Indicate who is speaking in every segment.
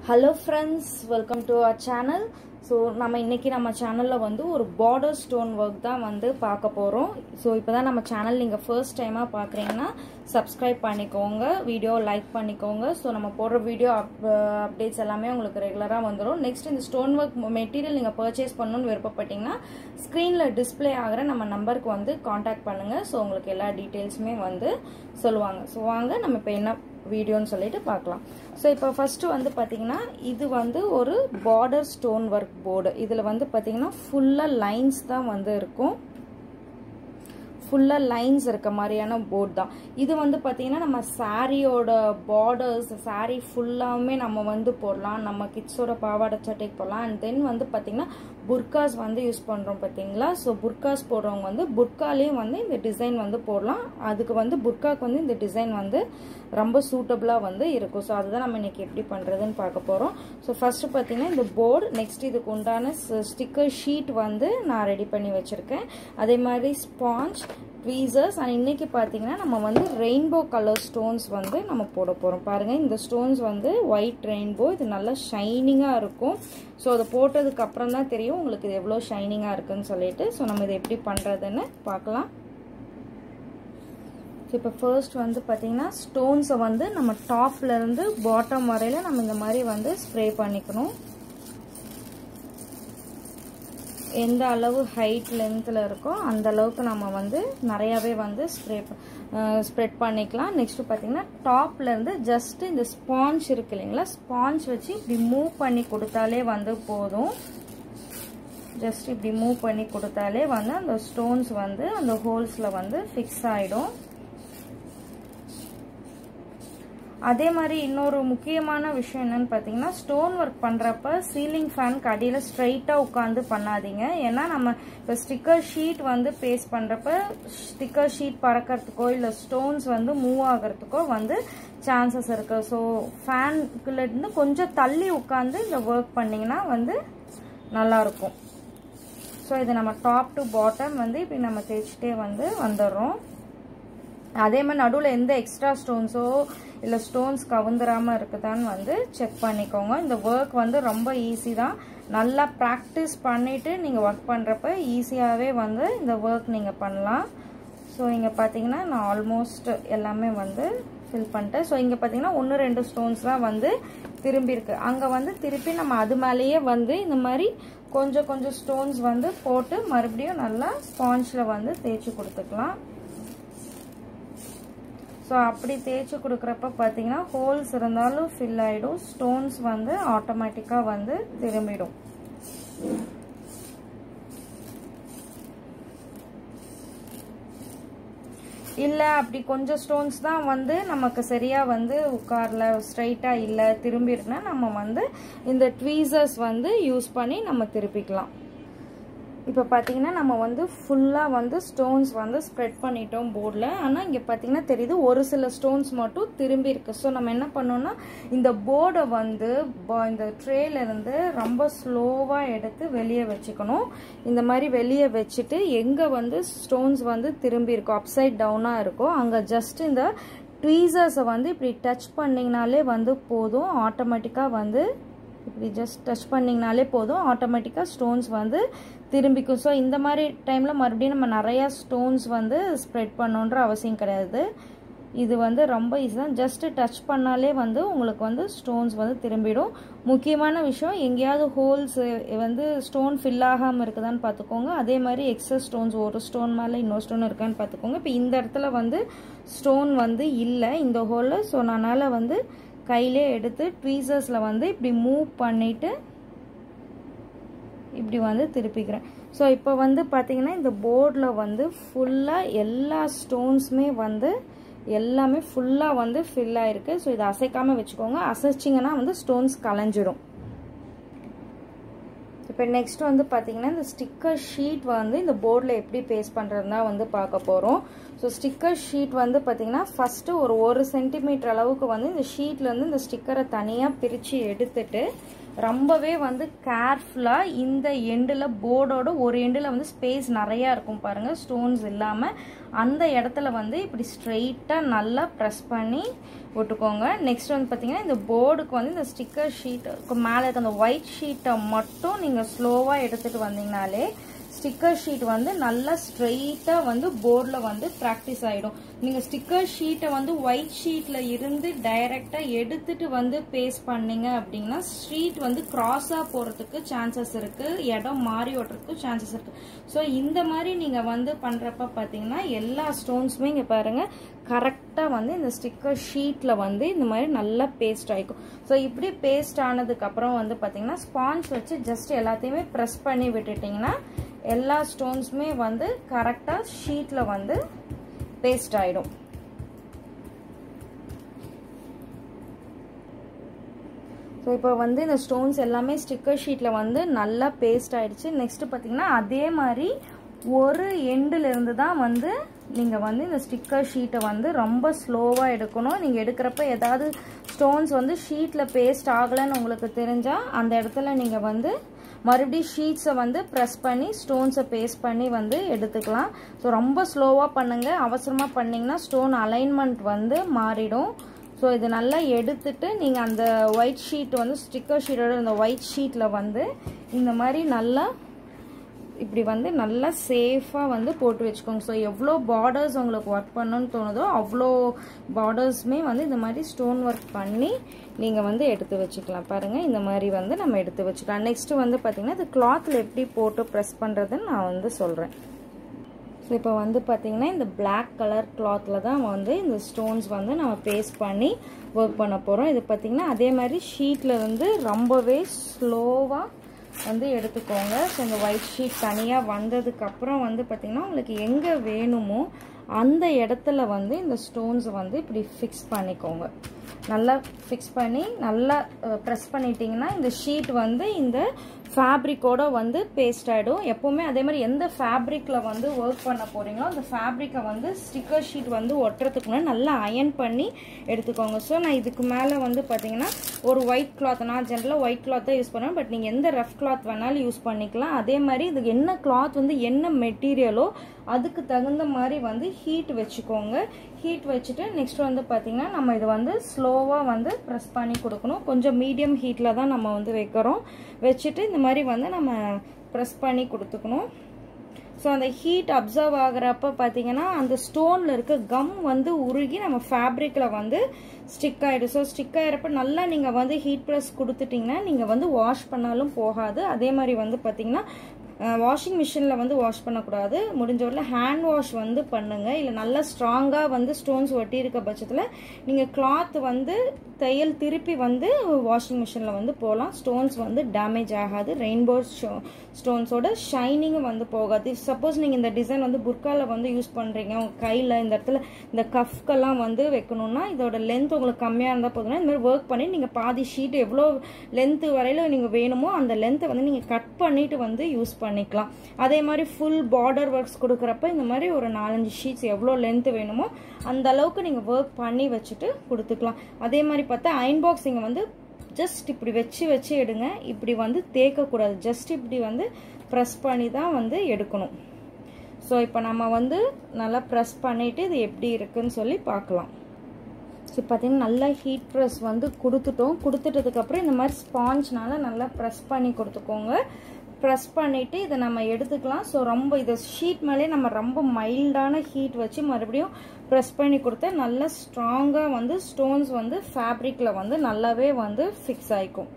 Speaker 1: hello friends welcome to our channel so நம்ம இன்னைக்கு நம்ம சேனலில் வந்து ஒரு பார்டர் ஸ்டோன் ஒர்க் தான் வந்து பார்க்க போகிறோம் ஸோ இப்போ தான் நம்ம சேனல் நீங்கள் ஃபர்ஸ்ட் டைமாக பார்க்குறீங்கன்னா சப்ஸ்கிரைப் பண்ணிக்கோங்க வீடியோ லைக் பண்ணிக்கோங்க ஸோ நம்ம போடுற வீடியோ அப் அப்டேட்ஸ் எல்லாமே உங்களுக்கு ரெகுலராக வந்துடும் நெக்ஸ்ட் இந்த ஸ்டோன் ஒர்க் மெட்டீரியல் நீங்கள் பர்ச்சேஸ் பண்ணணும்னு விருப்பப்பட்டீங்கன்னா ஸ்க்ரீனில் டிஸ்பிளே ஆகிற நம்ம நம்பருக்கு வந்து காண்டாக்ட் பண்ணுங்கள் ஸோ உங்களுக்கு எல்லா டீட்டெயில்ஸுமே வந்து சொல்லுவாங்க ஸோ வாங்க நம்ம இப்போ என்ன வீடியோன்னு சொல்லிட்டு பார்க்கலாம் ஸோ இப்போ ஃபஸ்ட்டு வந்து பார்த்தீங்கன்னா இது வந்து ஒரு பார்டர் ஸ்டோன் ஒர்க் போர்டு இதில் வந்து பார்த்தீங்கன்னா ஃபுல்லாக லைன்ஸ் தான் வந்து இருக்கும் ஃபுல்லாக லைன்ஸ் இருக்க மாதிரியான போர்டு தான் இது வந்து பார்த்தீங்கன்னா நம்ம சாரியோட பார்டர்ஸ் சாரீ ஃபுல்லாகவுமே நம்ம வந்து போடலாம் நம்ம கிட்ஸோட பாவாடை சட்டைக்கு போடலாம் அண்ட் தென் வந்து பார்த்தீங்கன்னா புர்காஸ் வந்து யூஸ் பண்ணுறோம் பார்த்தீங்களா ஸோ புர்காஸ் போடுறவங்க வந்து புர்காலேயும் வந்து இந்த டிசைன் வந்து போடலாம் அதுக்கு வந்து புர்காக்கு வந்து இந்த டிசைன் வந்து ரொம்ப சூட்டபுளாக வந்து இருக்கும் ஸோ அதுதான் நம்ம இன்னைக்கு எப்படி பண்ணுறதுன்னு பார்க்க போகிறோம் ஸோ ஃபஸ்ட்டு பார்த்தீங்கன்னா இந்த போர்டு நெக்ஸ்ட் இதுக்கு உண்டான ஸ்டிக்கர் ஷீட் வந்து நான் ரெடி பண்ணி வச்சுருக்கேன் அதே மாதிரி ஸ்பாஞ்ச் ட்வீசர்ஸ் அண்ட் இன்றைக்கி பார்த்தீங்கன்னா நம்ம வந்து ரெயின்போ கலர் ஸ்டோன்ஸ் வந்து நம்ம போட போகிறோம் பாருங்கள் இந்த ஸ்டோன்ஸ் வந்து ஒயிட் ரெயின்போ இது நல்லா ஷைனிங்காக இருக்கும் ஸோ அதை போட்டதுக்கு அப்புறம் தான் தெரியும் உங்களுக்கு இது எவ்வளோ ஷைனிங்காக இருக்குன்னு சொல்லிட்டு ஸோ நம்ம இதை எப்படி பண்ணுறதுன்னு பார்க்கலாம் ஸோ இப்போ ஃபர்ஸ்ட் வந்து பார்த்தீங்கன்னா ஸ்டோன்ஸை வந்து நம்ம டாப்லேருந்து பாட்டம் வரையில் நம்ம இந்த மாதிரி வந்து ஸ்ப்ரே பண்ணிக்கணும் எந்த அளவு ஹைட் லென்த்தில் இருக்கோ அந்த அளவுக்கு நம்ம வந்து நிறையாவே வந்து ஸ்ப்ரே ஸ்ப்ரெட் பண்ணிக்கலாம் நெக்ஸ்ட்டு பார்த்தீங்கன்னா டாப்லேருந்து ஜஸ்ட் இந்த ஸ்பாஞ்ச் இருக்கு இல்லைங்களா ஸ்பாஞ்ச் வச்சு இப்படி மூவ் பண்ணி கொடுத்தாலே வந்து போதும் ஜஸ்ட் இப்படி மூவ் பண்ணி கொடுத்தாலே வந்து அந்த ஸ்டோன்ஸ் வந்து அந்த ஹோல்ஸில் வந்து ஃபிக்ஸ் ஆகிடும் அதே மாதிரி இன்னொரு முக்கியமான விஷயம் என்னன்னு பார்த்தீங்கன்னா ஸ்டோன் ஒர்க் பண்ணுறப்ப சீலிங் ஃபேனுக்கு அடியில் ஸ்ட்ரைட்டாக உட்காந்து பண்ணாதீங்க ஏன்னா நம்ம இப்போ ஸ்டிக்கர் ஷீட் வந்து பேஸ்ட் பண்ணுறப்ப ஸ்டிக்கர் ஷீட் பறக்கிறதுக்கோ இல்லை ஸ்டோன்ஸ் வந்து மூவ் ஆகிறதுக்கோ வந்து சான்சஸ் இருக்குது ஸோ ஃபேனுக்குள்ளேருந்து கொஞ்சம் தள்ளி உட்காந்து இந்த ஒர்க் பண்ணிங்கன்னா வந்து நல்லாயிருக்கும் ஸோ இது நம்ம டாப் டு பாட்டம் வந்து இப்படி நம்ம தேய்ச்சிட்டே வந்து வந்துடுறோம் அதே மாதிரி நடுவில் எந்த எக்ஸ்ட்ரா ஸ்டோன்ஸோ இல்லை ஸ்டோன்ஸ் கவுந்துராமல் இருக்குதான்னு வந்து செக் பண்ணிக்கோங்க இந்த ஒர்க் வந்து ரொம்ப ஈஸி தான் நல்லா ப்ராக்டிஸ் பண்ணிவிட்டு நீங்கள் ஒர்க் பண்ணுறப்ப ஈஸியாகவே வந்து இந்த ஒர்க் நீங்கள் பண்ணலாம் ஸோ இங்கே பார்த்தீங்கன்னா நான் ஆல்மோஸ்ட் எல்லாமே வந்து ஃபில் பண்ணிட்டேன் ஸோ இங்கே பார்த்தீங்கன்னா ஒன்று ரெண்டு ஸ்டோன்ஸ் தான் வந்து திரும்பி இருக்கு அங்கே வந்து திருப்பி நம்ம அது மேலேயே வந்து இந்த மாதிரி கொஞ்சம் கொஞ்சம் ஸ்டோன்ஸ் வந்து போட்டு மறுபடியும் நல்லா ஸ்பாஞ்சில் வந்து தேய்ச்சி கொடுத்துக்கலாம் ஸோ அப்படி தேய்ச்சி கொடுக்குறப்ப பார்த்தீங்கன்னா ஹோல்ஸ் இருந்தாலும் ஃபில் ஆகிடும் ஸ்டோன்ஸ் வந்து ஆட்டோமேட்டிக்காக வந்து திரும்பிடும் இல்லை அப்படி கொஞ்சம் ஸ்டோன்ஸ் தான் வந்து நமக்கு சரியாக வந்து உட்காரல ஸ்ட்ரைட்டாக இல்லை திரும்பிடுனா நம்ம வந்து இந்த ட்வீசர்ஸ் வந்து யூஸ் பண்ணி நம்ம திருப்பிக்கலாம் இப்போ பார்த்தீங்கன்னா நம்ம வந்து ஃபுல்லாக வந்து ஸ்டோன்ஸ் வந்து ஸ்ப்ரெட் பண்ணிட்டோம் போர்டில் ஆனால் இங்கே பார்த்தீங்கன்னா தெரியுது ஒரு சில ஸ்டோன்ஸ் மட்டும் திரும்பி இருக்கு ஸோ நம்ம என்ன பண்ணோம்னா இந்த போர்டை வந்து இந்த ட்ரேலேருந்து ரொம்ப ஸ்லோவாக எடுத்து வெளியே வச்சுக்கணும் இந்த மாதிரி வெளியே வச்சுட்டு எங்கே வந்து ஸ்டோன்ஸ் வந்து திரும்பி இருக்கோ அப்சைட் டவுனாக இருக்கோ அங்கே ஜஸ்ட் இந்த ட்வீசர்ஸை வந்து இப்படி டச் பண்ணிங்கனாலே வந்து போதும் ஆட்டோமேட்டிக்காக வந்து இப்படி ஜஸ்ட் டச் பண்ணிங்கனாலே போதும் ஆட்டோமேட்டிக்காக ஸ்டோன்ஸ் வந்து திரும்பிக்கும் ஸோ இந்த மாதிரி டைமில் மறுபடியும் நம்ம நிறையா ஸ்டோன்ஸ் வந்து ஸ்ப்ரெட் பண்ணணுன்ற அவசியம் கிடையாது இது வந்து ரொம்ப ஈஸி தான் ஜஸ்ட்டு டச் பண்ணாலே வந்து உங்களுக்கு வந்து ஸ்டோன்ஸ் வந்து திரும்பிடும் முக்கியமான விஷயம் எங்கேயாவது ஹோல்ஸ் வந்து ஸ்டோன் ஃபில் ஆகாமல் இருக்குதான்னு பார்த்துக்கோங்க அதே மாதிரி எக்ஸஸ் ஸ்டோன்ஸ் ஒரு ஸ்டோன் மேலே இன்னொரு ஸ்டோன் இருக்கான்னு பார்த்துக்கோங்க இப்போ இந்த இடத்துல வந்து ஸ்டோன் வந்து இல்லை இந்த ஹோலில் ஸோ நானால் வந்து கையிலே எடுத்து ட்வீசர்ஸில் வந்து இப்படி மூவ் பண்ணிவிட்டு இப்படி வந்து திருப்பிக்கிறேன் ஸோ இப்போ வந்து பார்த்தீங்கன்னா இந்த போர்டில் வந்து ஃபுல்லாக எல்லா ஸ்டோன்ஸுமே வந்து எல்லாமே ஃபுல்லாக வந்து ஃபில் ஆகிருக்கு ஸோ இதை அசைக்காமல் வச்சுக்கோங்க அசைச்சிங்கன்னா வந்து ஸ்டோன்ஸ் கலைஞ்சிடும் இப்போ நெக்ஸ்ட் வந்து பார்த்தீங்கன்னா இந்த ஸ்டிக்கர் ஷீட் வந்து இந்த போர்டில் எப்படி பேஸ்ட் பண்ணுறதுனா வந்து பார்க்க போகிறோம் ஸோ ஸ்டிக்கர் ஷீட் வந்து பார்த்தீங்கன்னா ஃபஸ்ட்டு ஒரு ஒரு சென்டிமீட்டர் அளவுக்கு வந்து இந்த ஷீட்லேருந்து இந்த ஸ்டிக்கரை தனியாக பிரித்து எடுத்துட்டு ரொம்பவே வந்து கேர்ஃபுல்லாக இந்த எண்டில் போர்டோட ஒரு எண்டில் வந்து ஸ்பேஸ் நிறையா இருக்கும் பாருங்கள் ஸ்டோன்ஸ் இல்லாமல் அந்த இடத்துல வந்து இப்படி ஸ்ட்ரெயிட்டாக நல்லா ப்ரெஸ் பண்ணி விட்டுக்கோங்க நெக்ஸ்ட் வந்து பார்த்தீங்கன்னா இந்த போர்டுக்கு வந்து இந்த ஸ்டிக்கர் ஷீட் மேலே இருக்க அந்த ஒயிட் ஷீட்டை மட்டும் நீங்கள் ஸ்லோவாக எடுத்துகிட்டு வந்தீங்கனாலே ஸ்டிக்கர் ஷீட் வந்து நல்லா ஸ்ட்ரெயிட்டாக வந்து போர்டில் வந்து ப்ராக்டிஸ் ஆகிடும் நீங்கள் ஸ்டிக்கர் ஷீட்டை வந்து ஒயிட் ஷீட்டில் இருந்து டைரெக்டாக எடுத்துட்டு வந்து பேஸ்ட் பண்ணீங்க அப்படின்னா ஷீட் வந்து க்ராஸாக போகிறதுக்கு சான்சஸ் இருக்குது இடம் மாறி ஓட்டுறதுக்கு சான்சஸ் இருக்குது ஸோ இந்த மாதிரி நீங்கள் வந்து பண்ணுறப்ப பார்த்தீங்கன்னா எல்லா ஸ்டோன்ஸுமே இங்கே பாருங்கள் கரெக்டாக வந்து இந்த ஸ்டிக்கர் ஷீட்டில் வந்து இந்த மாதிரி நல்லா பேஸ்ட் ஆகிக்கும் ஸோ இப்படி பேஸ்ட் ஆனதுக்கப்புறம் வந்து பார்த்தீங்கன்னா ஸ்பாஞ்ச் வச்சு ஜஸ்ட் எல்லாத்தையுமே ப்ரெஸ் பண்ணி விட்டுட்டிங்கன்னா எல்லா ஸ்டோன்ஸுமே வந்து கரெக்டாக ஷீட்டில் வந்து பேஸ்ட் ஆகிடும் ஸோ இப்போ வந்து இந்த ஸ்டோன்ஸ் எல்லாமே ஸ்டிக்கர் ஷீட்டில் வந்து நல்லா பேஸ்ட் ஆகிடுச்சு நெக்ஸ்ட்டு பார்த்தீங்கன்னா அதே மாதிரி ஒரு எண்டிலிருந்து தான் வந்து நீங்கள் வந்து இந்த ஸ்டிக்கர் ஷீட்டை வந்து ரொம்ப ஸ்லோவாக எடுக்கணும் நீங்கள் எடுக்கிறப்ப ஏதாவது ஸ்டோன்ஸ் வந்து ஷீட்டில் பேஸ்ட் ஆகலைன்னு உங்களுக்கு தெரிஞ்சால் அந்த இடத்துல நீங்கள் வந்து மறுபடியும் ஷீட்ஸை வந்து ப்ரெஸ் பண்ணி ஸ்டோன்ஸை பேஸ்ட் பண்ணி வந்து எடுத்துக்கலாம் ஸோ ரொம்ப ஸ்லோவாக பண்ணுங்கள் அவசரமாக பண்ணிங்கன்னா ஸ்டோன் அலைன்மெண்ட் வந்து மாறிடும் ஸோ இது நல்லா எடுத்துட்டு நீங்கள் அந்த ஒயிட் ஷீட் வந்து ஸ்டிக்கர் ஷீட்டோட இந்த ஒயிட் ஷீட்டில் வந்து இந்த மாதிரி நல்லா இப்படி வந்து நல்லா சேஃபாக வந்து போட்டு வச்சுக்கோங்க ஸோ எவ்வளோ பார்டர்ஸ் உங்களுக்கு ஒர்க் பண்ணணும்னு தோணுதோ அவ்வளோ பார்டர்ஸுமே வந்து இந்த மாதிரி ஸ்டோன் ஒர்க் பண்ணி நீங்கள் வந்து எடுத்து வச்சுக்கலாம் பாருங்கள் இந்த மாதிரி வந்து நம்ம எடுத்து வச்சுக்கலாம் நெக்ஸ்ட்டு வந்து பார்த்திங்கன்னா இது கிளாத்தில் எப்படி போட்டு ப்ரெஸ் பண்ணுறதுன்னு நான் வந்து சொல்கிறேன் ஸோ இப்போ வந்து பார்த்திங்கன்னா இந்த பிளாக் கலர் கிளாத்தில் தான் வந்து இந்த ஸ்டோன்ஸ் வந்து நம்ம பேஸ்ட் பண்ணி ஒர்க் பண்ண போகிறோம் இது பார்த்திங்கன்னா அதே மாதிரி ஷீட்டில் வந்து ரொம்பவே ஸ்லோவாக வந்து எடுத்துக்கோங்க ஸோ இந்த ஒயிட் ஷீட் தனியாக வந்ததுக்கப்புறம் வந்து பார்த்திங்கன்னா உங்களுக்கு எங்கே வேணுமோ அந்த இடத்துல வந்து இந்த ஸ்டோன்ஸை வந்து இப்படி ஃபிக்ஸ் பண்ணிக்கோங்க நல்லா ஃபிக்ஸ் பண்ணி நல்லா ப்ரெஸ் பண்ணிட்டீங்கன்னா இந்த ஷீட் வந்து இந்த ஃபேப்ரிக்கோட வந்து பேஸ்ட் ஆகிடும் எப்போவுமே அதே மாதிரி எந்த ஃபேப்ரிக்கில் வந்து ஒர்க் பண்ண போகிறீங்களோ அந்த ஃபேப்ரிக்கை வந்து ஸ்டிக்கர் ஷீட் வந்து ஒட்டுறதுக்கு முன்னாடி நல்லா அயன் பண்ணி எடுத்துக்கோங்க ஸோ நான் இதுக்கு மேலே வந்து பார்த்தீங்கன்னா ஒரு ஒயிட் கிளாத் நான் ஜென்ரலாக ஒயிட் கிளாத் தான் யூஸ் பண்ணுவேன் பட் நீங்கள் எந்த ரஃப் கிளாத் வேணாலும் யூஸ் பண்ணிக்கலாம் அதே மாதிரி இதுக்கு என்ன கிளாத் வந்து என்ன மெட்டீரியலோ அதுக்கு தகுந்த மாதிரி வந்து ஹீட் வச்சுக்கோங்க ஹீட் வச்சுட்டு நெக்ஸ்ட் வந்து பார்த்திங்கன்னா நம்ம இது வந்து ஸ்லோவாக வந்து ப்ரெஸ் பண்ணி கொடுக்கணும் கொஞ்சம் மீடியம் ஹீட்டில் தான் நம்ம வந்து வைக்கிறோம் வச்சுட்டு இந்த மாதிரி வந்து நம்ம ப்ரெஸ் பண்ணி கொடுத்துக்கணும் ஸோ அந்த ஹீட் அப்சர்வ் ஆகிறப்ப பார்த்தீங்கன்னா அந்த ஸ்டோனில் இருக்க கம் வந்து உருகி நம்ம ஃபேப்ரிக்கில் வந்து ஸ்டிக் ஆகிடும் ஸோ ஸ்டிக் ஆகிறப்ப நல்லா நீங்கள் வந்து ஹீட் ப்ரெஸ் கொடுத்துட்டிங்கன்னா நீங்கள் வந்து வாஷ் பண்ணாலும் போகாது அதே மாதிரி வந்து பார்த்தீங்கன்னா வாஷிங் மிஷினில் வந்து வாஷ் பண்ணக்கூடாது முடிஞ்ச வரல ஹேண்ட் வாஷ் வந்து பண்ணுங்கள் இல்லை நல்லா ஸ்ட்ராங்காக வந்து ஸ்டோன்ஸ் ஒட்டி இருக்க பட்சத்தில் நீங்கள் கிளாத் வந்து தையல் திருப்பி வந்து வாஷிங் மிஷினில் வந்து போகலாம் ஸ்டோன்ஸ் வந்து டேமேஜ் ஆகாது ரெயின்போ ஸ்டோன்ஸோட ஷைனிங்கும் வந்து போகாது சப்போஸ் நீங்கள் இந்த டிசைன் வந்து புர்காவில் வந்து யூஸ் பண்ணுறீங்க உங்கள் கையில் இந்த இடத்துல இந்த கஃப்கெல்லாம் வந்து வைக்கணும்னா இதோட லென்த் உங்களுக்கு கம்மியாக இருந்தால் போதும்னா இந்த மாதிரி ஒர்க் பண்ணி நீங்கள் பாதி ஷீட் எவ்வளோ லென்த்து வரையில் நீங்கள் வேணுமோ அந்த லென்த்தை வந்து நீங்கள் கட் பண்ணிவிட்டு வந்து யூஸ் பண்ணிக்கலாம் அதே மாதிரி ஃபுல் பார்டர் ஒர்க்ஸ் கொடுக்குறப்ப இந்த மாதிரி ஒரு நாலஞ்சு ஷீட்ஸ் எவ்வளோ லென்த்து வேணுமோ அந்த அளவுக்கு நீங்கள் ஒர்க் பண்ணி வச்சுட்டு கொடுத்துக்கலாம் அதே மாதிரி பார்த்தா அயன் பாக்ஸ் நீங்கள் வந்து ஜஸ்ட் இப்படி வச்சு வச்சு எடுங்க இப்படி வந்து தேக்கக்கூடாது ஜஸ்ட் இப்படி வந்து ப்ரெஸ் பண்ணி தான் வந்து எடுக்கணும் ஸோ இப்போ நம்ம வந்து நல்லா ப்ரெஸ் பண்ணிவிட்டு இது எப்படி இருக்குன்னு சொல்லி பார்க்கலாம் ஸோ பார்த்தீங்கன்னா நல்லா ஹீட் ப்ரெஸ் வந்து கொடுத்துட்டோம் கொடுத்துட்டதுக்கப்புறம் இந்த மாதிரி ஸ்பாஞ்ச்னால நல்லா ப்ரெஸ் பண்ணி கொடுத்துக்கோங்க ப்ரெஸ் பண்ணிவிட்டு இதை நம்ம எடுத்துக்கலாம் ஸோ ரொம்ப இதை ஷீட் மேலே நம்ம ரொம்ப மைல்டான ஹீட் வச்சு மறுபடியும் ப்ரெஸ் பண்ணி கொடுத்தா நல்லா ஸ்ட்ராங்காக வந்து ஸ்டோன்ஸ் வந்து ஃபேப்ரிக்கில் வந்து நல்லாவே வந்து ஃபிக்ஸ் ஆகிக்கும்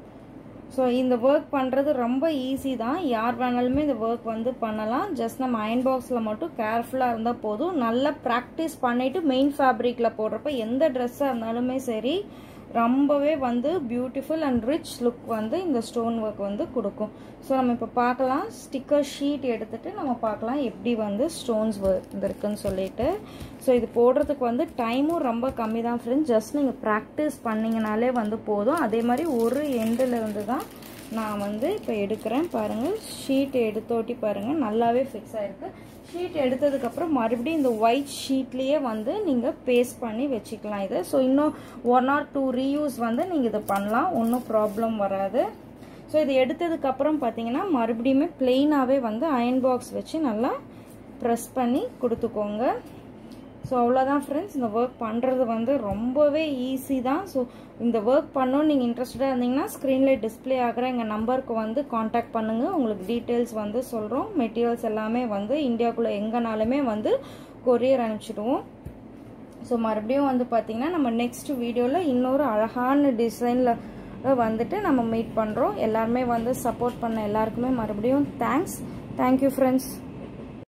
Speaker 1: ஸோ இந்த ஒர்க் பண்ணுறது ரொம்ப ஈஸி தான் யார் வேணாலுமே இந்த ஒர்க் வந்து பண்ணலாம் ஜஸ்ட் நம்ம அயன் பாக்ஸில் மட்டும் கேர்ஃபுல்லாக இருந்தால் போதும் நல்லா ப்ராக்டிஸ் பண்ணிவிட்டு மெயின் ஃபேப்ரிக்கில் போடுறப்ப எந்த ட்ரெஸ்ஸாக இருந்தாலுமே சரி ரொம்பவே வந்து பியூட்டிஃபுல் அண்ட் ரிச் லுக் வந்து இந்த ஸ்டோன் ஒர்க் வந்து கொடுக்கும் ஸோ நம்ம இப்போ பார்க்கலாம் ஸ்டிக்கர் ஷீட் எடுத்துகிட்டு நம்ம பார்க்கலாம் எப்படி வந்து ஸ்டோன்ஸ் வந்துருக்குன்னு சொல்லிட்டு ஸோ இது போடுறதுக்கு வந்து டைமும் ரொம்ப கம்மி தான் ஃப்ரெண்ட்ஸ் ஜஸ்ட் நீங்கள் ப்ராக்டிஸ் பண்ணிங்கனாலே வந்து போதும் அதே மாதிரி ஒரு எண்டில் இருந்து தான் நான் வந்து இப்போ எடுக்கிறேன் பாருங்கள் ஷீட் எடுத்தோட்டி பாருங்கள் நல்லாவே ஃபிக்ஸ் ஆகிருக்கு ஷீட் எடுத்ததுக்கப்புறம் மறுபடியும் இந்த ஒயிட் ஷீட்லேயே வந்து நீங்கள் பேஸ்ட் பண்ணி வச்சுக்கலாம் இதை ஸோ இன்னும் ஒன் ஆர் டூ ரீயூஸ் வந்து நீங்கள் இதை பண்ணலாம் ஒன்றும் ப்ராப்ளம் வராது ஸோ இது எடுத்ததுக்கப்புறம் பார்த்தீங்கன்னா மறுபடியுமே பிளெயினாகவே வந்து அயன் பாக்ஸ் வச்சு நல்லா ப்ரெஸ் பண்ணி கொடுத்துக்கோங்க ஸோ அவ்வளோதான் ஃப்ரெண்ட்ஸ் இந்த ஒர்க் பண்ணுறது வந்து ரொம்பவே ஈஸி தான் ஸோ இந்த ஒர்க் பண்ணணும்னு நீங்கள் இன்ட்ரெஸ்டடாக இருந்தீங்கன்னா ஸ்க்ரீனில் டிஸ்பிளே ஆகிற எங்கள் நம்பருக்கு வந்து காண்டாக்ட் பண்ணுங்கள் உங்களுக்கு டீட்டெயில்ஸ் வந்து சொல்கிறோம் மெட்டீரியல்ஸ் எல்லாமே வந்து இந்தியாவுக்குள்ளே எங்கேனாலுமே வந்து கொரியர் அனுப்பிச்சிடுவோம் ஸோ மறுபடியும் வந்து பார்த்திங்கன்னா நம்ம நெக்ஸ்ட் வீடியோவில் இன்னொரு அழகான டிசைனில் வந்துட்டு நம்ம மீட் பண்ணுறோம் எல்லாருமே வந்து சப்போர்ட் பண்ண எல்லாருக்குமே மறுபடியும் தேங்க்ஸ் தேங்க்யூ ஃப்ரெண்ட்ஸ்